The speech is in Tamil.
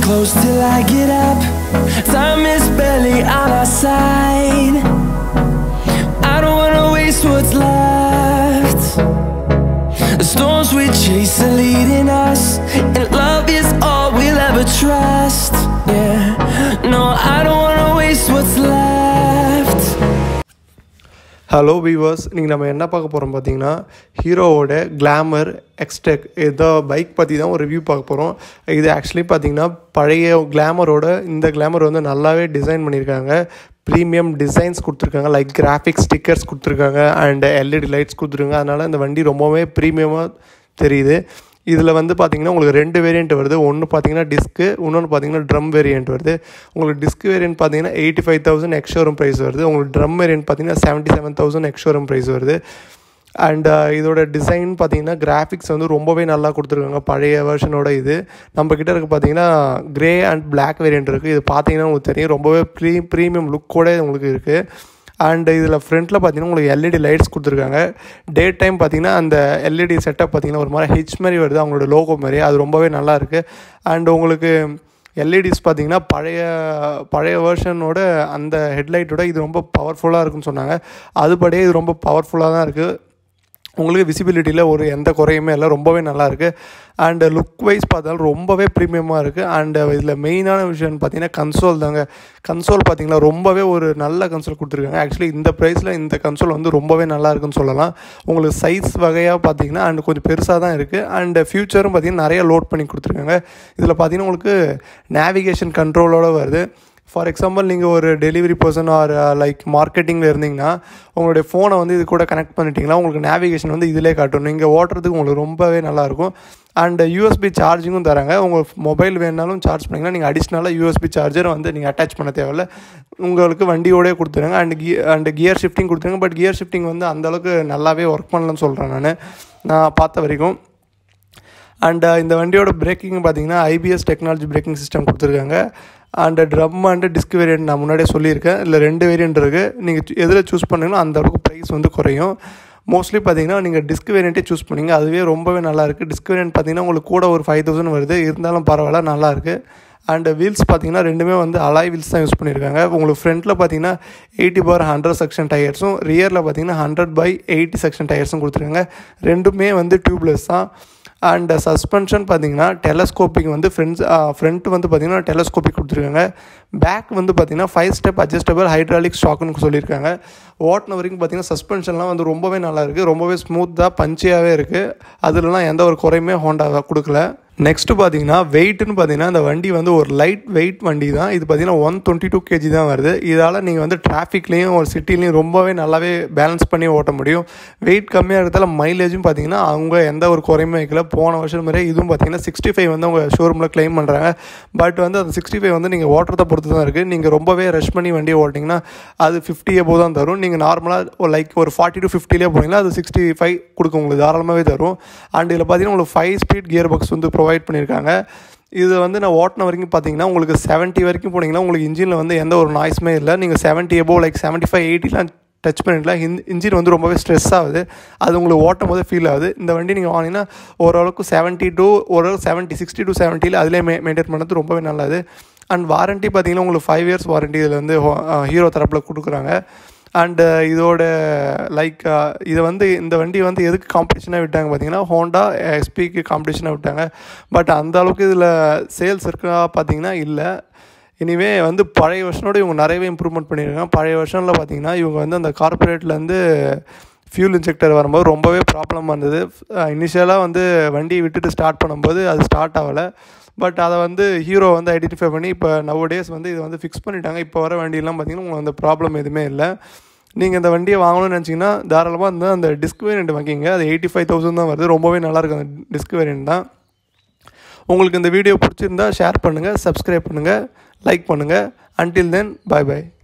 close till I get up. Time is barely on our side. I don't wanna waste what's left. The storms we chase are leading us, and love is all we'll ever trust. Yeah, no, I don't wanna waste what's left. Hello viewers நீங்கள் நம்ம என்ன பார்க்க போகிறோம் பார்த்தீங்கன்னா ஹீரோவோட கிளாமர் எக்ஸ்டெக் ஏதோ பைக் பற்றி தான் ஒரு ரிவ்யூ பார்க்க போகிறோம் இது ஆக்சுவலி பார்த்தீங்கன்னா பழைய கிளாமரோட இந்த கிளாமர் வந்து நல்லாவே டிசைன் பண்ணியிருக்காங்க ப்ரீமியம் டிசைன்ஸ் கொடுத்துருக்காங்க லைக் கிராஃபிக் ஸ்டிக்கர்ஸ் கொடுத்துருக்காங்க அண்ட் எல்இடி லைட்ஸ் கொடுத்துருக்காங்க அதனால் இந்த வண்டி ரொம்பவே ப்ரீமியமாக தெரியுது இதில் வந்து பார்த்தீங்கன்னா உங்களுக்கு ரெண்டு வேரியண்ட் வருது ஒன்று பார்த்தீங்கன்னா டிஸ்க்கு இன்னொன்று பார்த்தீங்கன்னா ட்ரம் வேரியண்ட் வருது உங்களுக்கு டிஸ்க் வேரியண்ட் பார்த்தீங்கன்னா eighty five thousand ex showroom price வருது உங்களுக்கு ட்ரம் வேரியண்ட் பார்த்தீங்கன்னா seventy seven thousand ex showroom price வருது அண்ட் இதோட டிசைன் பார்த்தீங்கன்னா கிராஃபிக்ஸ் வந்து ரொம்பவே நல்லா கொடுத்துருக்காங்க பழைய வெர்ஷனோட இது நம்ம கிட்ட இருக்க பார்த்தீங்கன்னா கிரே அண்ட் பிளாக் வேரியண்ட் இருக்குது இது பார்த்தீங்கன்னா உங்களுக்கு தெரியும் ரொம்பவே ப்ரீ ப்ரீமியம் லுக்கோட உங்களுக்கு இருக்குது அண்ட் இதில் ஃப்ரண்ட்டில் பார்த்தீங்கன்னா உங்களுக்கு எல்இடி லைட்ஸ் கொடுத்துருக்காங்க டே டைம் பார்த்தீங்கன்னா அந்த எல்இடி செட்டப் பார்த்தீங்கன்னா ஒரு மாதிரி ஹெச் மாதிரி வருது அவங்களோட லோகோ மாதிரி அது ரொம்பவே நல்லா இருக்குது அண்ட் உங்களுக்கு எல்இடிஸ் பார்த்தீங்கன்னா பழைய பழைய வேர்ஷனோட அந்த ஹெட்லைட்டோட இது ரொம்ப பவர்ஃபுல்லாக இருக்குன்னு சொன்னாங்க அதுபடியே இது ரொம்ப பவர்ஃபுல்லாக தான் இருக்குது உங்களுக்கு விசிபிலிட்டியில் ஒரு எந்த குறையுமே இல்லை ரொம்பவே நல்லா இருக்குது அண்ட் லுக் வைஸ் பார்த்தாலும் ரொம்பவே ப்ரீமியமாக இருக்குது அண்ட் இதில் மெயினான விஷயம்னு பார்த்தீங்கன்னா கன்சோல் தாங்க கன்சோல் பார்த்தீங்கன்னா ரொம்பவே ஒரு நல்ல கன்சோல் கொடுத்துருக்காங்க ஆக்சுவலி இந்த ப்ரைஸில் இந்த கன்சோல் வந்து ரொம்பவே நல்லா இருக்குன்னு சொல்லலாம் உங்களுக்கு சைஸ் வகையாக பார்த்தீங்கன்னா அண்ட் கொஞ்சம் பெருசாக தான் இருக்குது அண்ட் ஃபியூச்சரும் பார்த்தீங்கன்னா நிறைய லோட் பண்ணி கொடுத்துருக்காங்க இதில் பார்த்தீங்கன்னா உங்களுக்கு நேவிகேஷன் கண்ட்ரோலோடு வருது ஃபார் எக்ஸாம்பிள் நீங்கள் ஒரு டெலிவரி பர்சன் ஆர் லைக் மார்க்கெட்டிங்கில் இருந்தீங்கன்னா உங்களுடைய ஃபோனை வந்து இது கூட கனெக்ட் பண்ணிட்டீங்கன்னா உங்களுக்கு நேவிகேஷன் வந்து இதிலே காட்டும் நீங்கள் ஓட்டுறதுக்கு உங்களுக்கு ரொம்பவே நல்லாயிருக்கும் அண்ட் யூஎஸ்பி சார்ஜிங்கும் தராங்க உங்கள் மொபைல் வேணாலும் சார்ஜ் பண்ணிங்கன்னா நீங்கள் அடிஷ்னலாக யூஎஸ்பி சார்ஜர் வந்து நீங்கள் அட்டாச் பண்ண தேவையில்ல உங்களுக்கு வண்டியோடய கொடுத்துருங்க அண்ட் கி அண்ட் கியர் ஷிஃப்டிங் கொடுத்துருங்க பட் கியர் ஷிஃப்டிங் வந்து அந்தளவுக்கு நல்லாவே ஒர்க் பண்ணலன்னு சொல்கிறேன் நான் நான் பார்த்த வரைக்கும் அண்ட் இந்த வண்டியோட பிரேக்கிங் பார்த்தீங்கன்னா ஐபிஎஸ் டெக்னாலஜி பிரேக்கிங் சிஸ்டம் கொடுத்துருக்காங்க and drum and disc variant நான் முன்னாடியே சொல்லியிருக்கேன் இல்லை ரெண்டு வேரியன்ட் இருக்குது நீங்கள் எதில் சூஸ் பண்ணீங்கன்னா அந்த அளவுக்கு ப்ரைஸ் வந்து குறையும் மோஸ்ட்லி பார்த்தீங்கன்னா நீங்கள் டிஸ்க் வேரியண்ட்டே சூஸ் பண்ணிங்க அதுவே ரொம்பவே நல்லாயிருக்கு டிஸ்க் வேரியன்ட் பார்த்தீங்கன்னா உங்களுக்கு கூட ஒரு ஃபைவ் தௌசண்ட் வருது இருந்தாலும் பரவாயில்ல நல்லாயிருக்கு அண்ட் வீல்ஸ் பார்த்தீங்கன்னா ரெண்டுமே வந்து அலாய் வீல்ஸ் தான் யூஸ் பண்ணியிருக்காங்க உங்களுக்கு ஃப்ரண்ட்டில் பார்த்தீங்கன்னா எயிட்டி பார் ஹண்ட்ரட் செக்ஷன் டயர்ஸும் ரியரில் பார்த்தீங்கன்னா ஹண்ட்ரட் பை எயிட்டி செக்ஷன் டயர்ஸும் கொடுத்துருக்காங்க ரெண்டுமே வந்து டியூப்லெஸ் தான் அண்ட் சஸ்பென்ஷன் பார்த்தீங்கன்னா டெலஸ்கோப்பிங் வந்து ஃப்ரெண்ட்ஸ் ஃப்ரண்ட் வந்து பார்த்தீங்கன்னா டெலஸ்கோப்பிக் கொடுத்துருக்காங்க பேக் வந்து பார்த்தீங்கன்னா ஃபைவ் ஸ்டெப் அட்ஜஸ்டபிள் ஹைட்ராலிக் ஸ்டாக்குன்னு சொல்லியிருக்காங்க ஓட்டின வரைக்கும் பார்த்தீங்கன்னா சஸ்பென்ஷன்லாம் வந்து ரொம்பவே நல்லா இருக்குது ரொம்பவே ஸ்மூத்தாக பஞ்சியாகவே இருக்குது அதுலலாம் எந்த ஒரு குறையுமே ஹோண்டா கொடுக்கல நெக்ஸ்ட்டு பார்த்தீங்கன்னா வெயிட்னு பார்த்தீங்கன்னா இந்த வண்டி வந்து ஒரு லைட் வெயிட் வண்டி தான் இது பார்த்தீங்கன்னா ஒன் டுவெண்ட்டி டூ கேஜி தான் வருது இதால் நீங்கள் வந்து டிராஃபிக்லேயும் ஒரு சிட்டிலையும் ரொம்பவே நல்லாவே பேலன்ஸ் பண்ணி ஓட்ட முடியும் வெயிட் கம்மியாக இருக்கிறதால மைலேஜும் பார்த்தீங்கன்னா அவங்க எந்த ஒரு குறையுமே வைக்கல போன வருஷம் மாதிரியே இதுவும் பார்த்தீங்கன்னா சிக்ஸ்டி ஃபைவ் வந்து அவங்க ஷோரூமில் க்ளைம் பண்ணுறாங்க பட் வந்து அந்த சிக்ஸ்டி ஃபைவ் வந்து நீங்கள் ஓட்டுறதை பொறுத்து தான் இருக்குது நீங்கள் ரொம்பவே ரஷ் பண்ணி வண்டியை ஓட்டிங்கன்னா அது ஃபிஃப்டி எபோ தான் தரும் நீங்கள் நார்மலாக லைக் ஒரு ஃபார்ட்டி டு ஃபிஃப்டிலே போனீங்கன்னா அது சிக்ஸ்டி ஃபைவ் கொடுக்கும் உங்களுக்கு தாராளமாகவே தரும் அண்ட் இதில் பார்த்தீங்கன்னா உங்களுக்கு ஃபைவ் ஸ்பீட் கியர் பாக்ஸ் வந்து ப்ரொவைட் பண்ணியிருக்காங்க இது வந்து நான் ஓட்டின வரைக்கும் பார்த்தீங்கன்னா உங்களுக்கு செவன்ட்டி வரைக்கும் போனீங்கன்னா உங்களுக்கு இன்ஜினில் வந்து எந்த ஒரு நாய்ஸுமே இல்லை நீங்கள் seventy above like seventy five எயிட்டிலாம் டச் பண்ணிக்கலாம் இன் இன்ஜின் வந்து ரொம்பவே ஸ்ட்ரெஸ் ஆகுது அது உங்களுக்கு ஓட்டும் போது ஃபீல் ஆகுது இந்த வண்டி நீங்கள் வாங்கினீங்கன்னா ஓரளவுக்கு செவன்ட்டி டு ஓரளவு செவன்ட்டி சிக்ஸ்டி டு செவன்ட்டியில் அதிலே மெ மெயின்டைன் பண்ணுறது ரொம்பவே நல்லது அண்ட் வாரண்ட்டி பார்த்தீங்கன்னா உங்களுக்கு ஃபைவ் இயர்ஸ் வாரண்ட்டி இதில் வந்து ஹீரோ தரப்பில் கொடுக்குறாங்க அண்டு இதோட லைக் இதை வந்து இந்த வண்டி வந்து எதுக்கு காம்படிஷனாக விட்டாங்க பார்த்தீங்கன்னா ஹோண்டா எக்ஸ்பிக்கு காம்படிஷனாக விட்டாங்க பட் அந்த அளவுக்கு இதில் சேல்ஸ் இருக்கா பார்த்தீங்கன்னா இல்லை இனிமே வந்து பழைய வருஷனோட இவங்க நிறையவே இம்ப்ரூவ்மெண்ட் பண்ணியிருக்காங்க பழைய வருஷனில் பார்த்தீங்கன்னா இவங்க வந்து அந்த கார்பரேட்லேருந்து ஃபியூல் இன்ஜெக்டர் வரும்போது ரொம்பவே ப்ராப்ளமாக இருந்தது இனிஷியலாக வந்து வண்டியை விட்டுட்டு ஸ்டார்ட் பண்ணும்போது அது ஸ்டார்ட் ஆகலை பட் அதை வந்து ஹீரோ வந்து ஐடென்டிஃபை பண்ணி இப்போ நவ டேஸ் வந்து இதை வந்து ஃபிக்ஸ் பண்ணிட்டாங்க இப்போ வர வண்டியெல்லாம் பார்த்தீங்கன்னா உங்களுக்கு அந்த ப்ராப்ளம் எதுவுமே இல்லை நீங்கள் இந்த வண்டியை வாங்கணும்னு நினச்சிங்கன்னா தாராளமாக வந்து அந்த டிஸ்க் வேரியண்ட் வாங்கிங்க அது எயிட்டி ஃபைவ் தௌசண்ட் தான் வருது ரொம்பவே நல்லாயிருக்கு அந்த டிஸ்க் வேரியண்ட் தான் உங்களுக்கு இந்த வீடியோ பிடிச்சிருந்தா ஷேர் பண்ணுங்கள் சப்ஸ்கிரைப் பண்ணுங்கள் லைக் பண்ணுங்கள் அன்டில் தென் பாய் பாய்